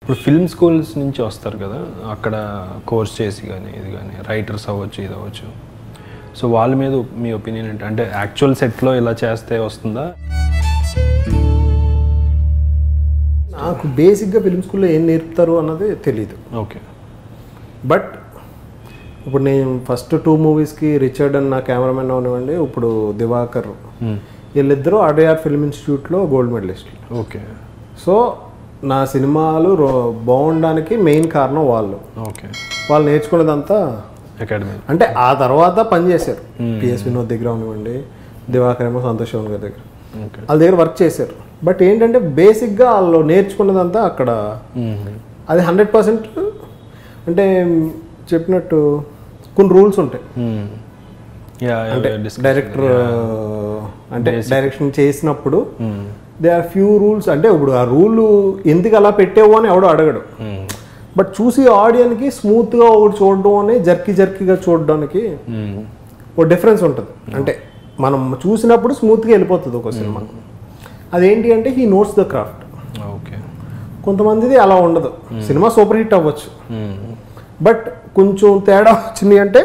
ఇప్పుడు film schools నుంచి వస్తారు కదా అక్కడ కోర్స్ చేసి కానీ ఇది కానీ రైటర్స్ అవ్వచ్చు ఇది అవ్వచ్చు సో వాళ్ళ మీద మీ ఒపీనియన్ ఏంటి అంటే యాక్చువల్ సెట్లో ఇలా చేస్తే వస్తుందా నాకు బేసిక్గా ఫిలిం స్కూల్లో ఏం నేర్పుతారు అన్నది తెలియదు ఓకే బట్ ఇప్పుడు నేను ఫస్ట్ టూ మూవీస్కి రిచర్డ్ అన్న కెమెరామెన్ అవనివ్వండి ఇప్పుడు దివాకర్ వీళ్ళిద్దరూ అడయార్ ఫిల్మ్ ఇన్స్టిట్యూట్లో గోల్డ్ మెడలిస్టులు ఓకే సో నా సినిమాలు రో- బాగుండడానికి మెయిన్ కారణం వాళ్ళు ఓకే వాళ్ళు నేర్చుకున్నదంతా అకాడమీ అంటే ఆ తర్వాత పని చేశారు పిఎస్ వినోద్ దగ్గర అవనివ్వండి దివాకర్ ఏమో సంతోష్ శివన్ గారి దగ్గర ఓకే వాళ్ళ దగ్గర వర్క్ చేశారు బట్ ఏంటంటే బేసిక్గా వాళ్ళు నేర్చుకున్నదంతా అక్కడ అది హండ్రెడ్ పర్సెంట్ అంటే చెప్పినట్టు కొన్ని రూల్స్ ఉంటాయి యా డైరెక్టర్ అంటే డైరెక్షన్ చేసినప్పుడు దే ఆర్ ఫ్యూ రూల్స్ అంటే ఇప్పుడు ఆ రూల్ ఎందుకు అలా పెట్టేవో అని ఎవడో అడగడు బట్ చూసి ఆడియన్కి స్మూత్గా ఒకటి చూడడం అని జర్కి జర్కీగా చూడడానికి ఓ డిఫరెన్స్ ఉంటుంది అంటే మనం చూసినప్పుడు స్మూత్గా వెళ్ళిపోతుంది ఒక సినిమా అదేంటి అంటే he knows the craft okay కొంతమందిది అలా ఉండదు సినిమా సూపర్ హిట్ అవ్వచ్చు బట్ కొంచెం తేడా వచ్చింది అంటే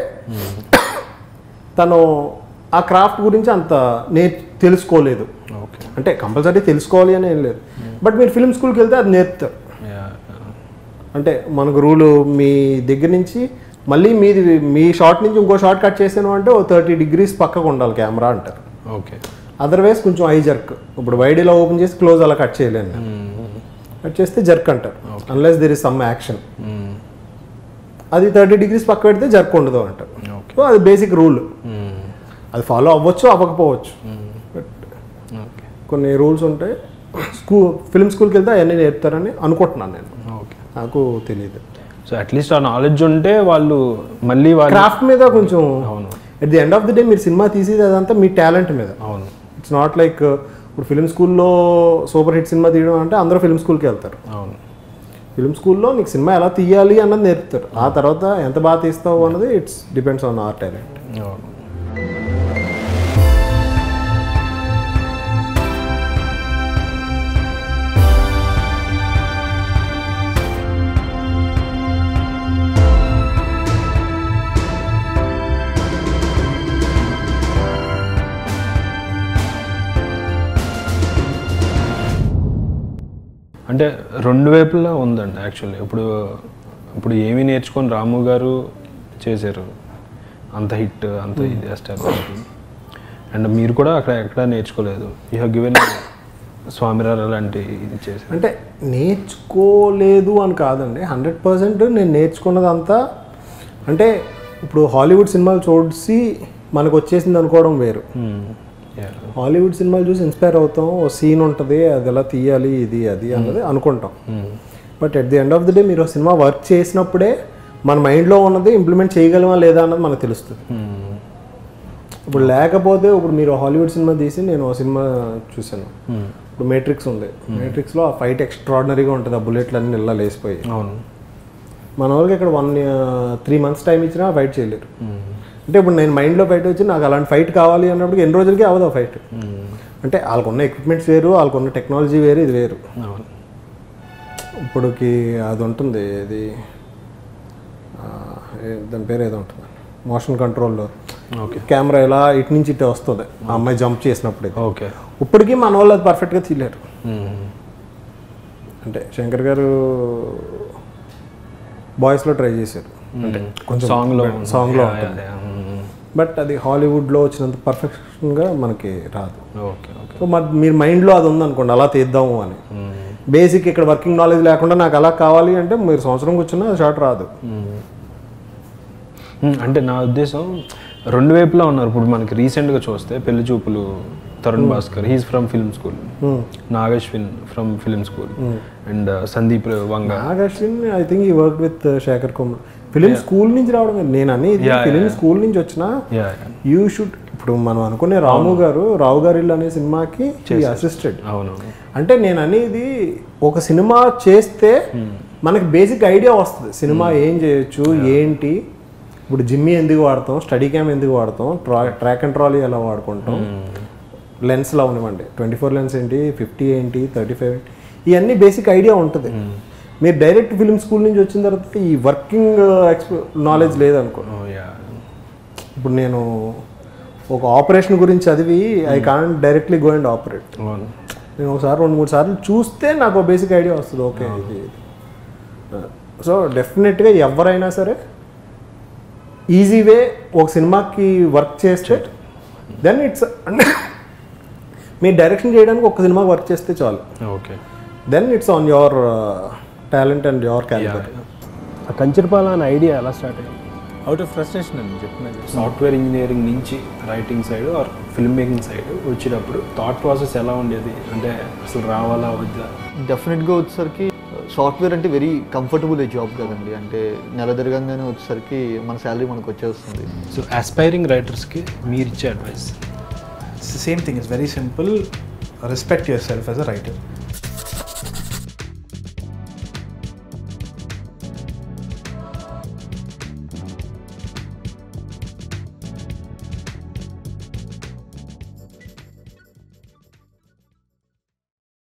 తను ఆ క్రాఫ్ట్ గురించి అంత నే తెలుసుకోలేదు ఓకే అంటే కంపల్సరీ తెలుసుకోవాలి అని ఏం లేదు బట్ మీరు ఫిల్మ్ స్కూల్కి వెళ్తే అది నేర్పుతారు యా అంటే మనకు రూలు మీ దగ్గర నుంచి మళ్ళీ మీది మీ షార్ట్ నుంచి ఇంకో షార్ట్ కట్ చేసాను అంటే ఓ థర్టీ డిగ్రీస్ పక్కకు ఉండాలి కెమెరా అంటారు ఓకే అదర్వైజ్ కొంచెం ఐ జర్క్ ఇప్పుడు వైడ్ ఇలా ఓపెన్ చేసి క్లోజ్ అలా కట్ చేయలేను నేను. కట్ చేస్తే జర్క్ అంటారు unless there is some action అది థర్టీ డిగ్రీస్ పక్క పెడితే జర్క్ ఉండదు అంటారు ఓకే సో అది బేసిక్ రూల్ అది ఫాలో అవ్వచ్చు అవ్వకపోవచ్చు బట్ ఓకే కొన్ని రూల్స్ ఉంటాయి స్కూల్ ఫిల్మ్ స్కూల్కి వెళ్తే అవన్నీ నేర్పుతారని అనుకుంటున్నాను నేను ఓకే నాకు తెలియదు సో అట్లీస్ట్ ఆ నాలెడ్జ్ ఉంటే వాళ్ళు మళ్ళీ వాళ్ళు క్రాఫ్ట్ మీద కొంచెం అవును at the end of the day మీరు సినిమా తీసేది అదంతా మీ టాలెంట్ మీద అవును ఇట్స్ నాట్ లైక్ ఇప్పుడు ఫిల్మ్ స్కూల్లో సూపర్ హిట్ సినిమా తీయడం అంటే అందరూ ఫిల్మ్ స్కూల్కి వెళ్తారు అవును ఫిల్మ్ స్కూల్లో నీకు సినిమా ఎలా తీయాలి అన్నది నేర్పుతారు ఆ తర్వాత ఎంత బాగా తీస్తావు అన్నది it's depends on our talent అవును అంటే రెండు వైపులా ఉందండి యాక్చువల్లీ ఇప్పుడు ఇప్పుడు ఏమి నేర్చుకొని రాము గారు చేశారు అంత హిట్ అంత ఇది ఎస్టాబ్లిష్ అండ్ మీరు కూడా అక్కడ ఎక్కడ నేర్చుకోలేదు యూ హ్యావ్ గివెన్ స్వామిరార లాంటి ఇది చేశారు అంటే నేర్చుకోలేదు అని కాదండి హండ్రెడ్ పర్సెంట్ నేను నేర్చుకున్నదంతా అంటే ఇప్పుడు హాలీవుడ్ సినిమాలు చూసి మనకు వచ్చేసింది అనుకోవడం వేరు Yeah. హాలీవుడ్ సినిమాలు చూసి ఇన్స్పైర్ అవుతాం ఓ సీన్ ఉంటుంది అది ఎలా తీయాలి ఇది అది అన్నది అనుకుంటాం but at the end of the day మీరు సినిమా వర్క్ చేసినప్పుడే మన మైండ్లో ఉన్నది ఇంప్లిమెంట్ చేయగలమా లేదా అన్నది మనకు తెలుస్తుంది Hmm. ఇప్పుడు లేకపోతే ఇప్పుడు మీరు హాలీవుడ్ సినిమా తీసి నేను ఒక సినిమా చూశాను Hmm. ఇప్పుడు మేట్రిక్స్ ఉంది మేట్రిక్స్లో ఆ ఫైట్ ఎక్స్ట్రాడినరీగా ఉంటుంది ఆ బుల్లెట్లు అన్ని ఇలా లేసిపోయి అవును మన వాళ్ళకి ఇక్కడ వన్ త్రీ మంత్స్ టైం ఇచ్చినా ఫైట్ చేయలేరు Hmm. అంటే ఇప్పుడు నేను మైండ్లో ఫైట్ వచ్చి నాకు అలాంటి ఫైట్ కావాలి అన్నప్పుడు ఎన్ని రోజులకి అవ్వదు ఆ ఫైట్ Hmm. అంటే వాళ్ళకున్న ఎక్విప్మెంట్స్ వేరు వాళ్ళకున్న టెక్నాలజీ వేరు ఇది వేరు అవును ఇప్పుడుకి అది ఉంటుంది ఇది ఆ, ఏ- దాని పేరు ఏదో ఉంటుంది మోషన్ కంట్రోల్లో ఓకే కెమెరా ఇలా ఇటు నుంచి ఇటు వస్తుంది ఆ అమ్మాయి జంప్ చేసినప్పుడు ఇది. ఓకే ఇప్పటికీ మన వాళ్ళు అది పర్ఫెక్ట్గా తీయలేరు Hmm. అంటే శంకర్ గారు బాయ్స్లో ట్రై చేశారు అంటే కొంచెం సాంగ్లో సాంగ్లో Yeah, ఉంటుంది yeah, yeah. Hmm. బట్ అది హాలీవుడ్లో వచ్చినంత పర్ఫెక్షన్గా మనకి రాదు ఓకే ఓకే సో మరి మీరు మైండ్లో అది ఉందనుకోండి అలా తీద్దాము అని Hmm. బేసిక్ ఇక్కడ వర్కింగ్ నాలెడ్జ్ లేకుండా నాకు అలా కావాలి అంటే మీరు సంవత్సరం కూర్చున్నా అది షార్ట్ రాదు మ్మ్. అంటే నా ఉద్దేశం రెండు వైపులా ఉన్నారు ఇప్పుడు మనకి రీసెంట్గా చూస్తే పెళ్లి చూపులు Tarun Bhaskar he's from film school Nag Ashwin from film school and Sandeep Vanga Nag Ashwin I think ఈ work with Shekhar comma film school నుంచి రావడం కాదు. నేను అనేది Yeah, ఫిలిం స్కూల్ నుంచి వచ్చిన యా యూ షుడ్ ఇప్పుడు మనం అనుకునే రాము గారు రావు గారు ఇల్లు అనే సినిమాకి అసిస్టెడ్ అవును అంటే నేను అనేది ఒక సినిమా చేస్తే మనకి బేసిక్ ఐడియా వస్తుంది సినిమా ఏం చేయొచ్చు ఏంటి ఇప్పుడు జిమ్మి ఎందుకు వాడతాం స్టడీ క్యామ్ ఎందుకు వాడతాం ట్రా ట్రాక్ అండ్ ట్రాలీ ఎలా వాడుకుంటాం లెన్స్లో అవనివ్వండి ట్వంటీ ఫోర్ లెన్స్ ఏంటి ఫిఫ్టీ ఏంటి థర్టీ ఫైవ్ ఇవన్నీ బేసిక్ ఐడియా ఉంటుంది మీరు డైరెక్ట్ ఫిల్మ్ స్కూల్ నుంచి వచ్చిన తర్వాత ఈ వర్కింగ్ ఎక్స్పీ నాలెడ్జ్ లేదనుకో ఓ యా ఇప్పుడు నేను ఒక ఆపరేషన్ గురించి చదివి I can't directly go and operate అవును నేను ఒకసారి రెండు మూడు సార్లు చూస్తే నాకు బేసిక్ ఐడియా వస్తుంది ఓకే ఇది సో డెఫినెట్గా ఎవరైనా సరే ఈజీ వే ఒక సినిమాకి వర్క్ చేస్తే దెన్ ఇట్స్ మీరు డైరెక్షన్ చేయడానికి ఒక సినిమాకి వర్క్ చేస్తే చాలు okay then it's on your talent and your calibre ఆ కంచరపాల అనే ఐడియా ఎలా స్టార్ట్ అయింది అవుట్ ఆఫ్ ఫ్రస్ట్రేషన్ అని చెప్పినది సాఫ్ట్వేర్ ఇంజనీరింగ్ నుంచి writing side or film making side వచ్చేటప్పుడు థాట్ ప్రాసెస్ ఎలా ఉండేది అంటే అసలు రావాలా వద్దా డెఫినెట్గా వచ్చేసరికి సాఫ్ట్వేర్ అంటే వెరీ కంఫర్టబుల్ జాబ్ కదండి అంటే నెల తిరగంగానే వచ్చేసరికి మన శాలరీ మనకు వచ్చేస్తుంది సో ఆస్పైరింగ్ రైటర్స్కి మీరు ఇచ్చే advice same thing is very simple respect yourself as a writer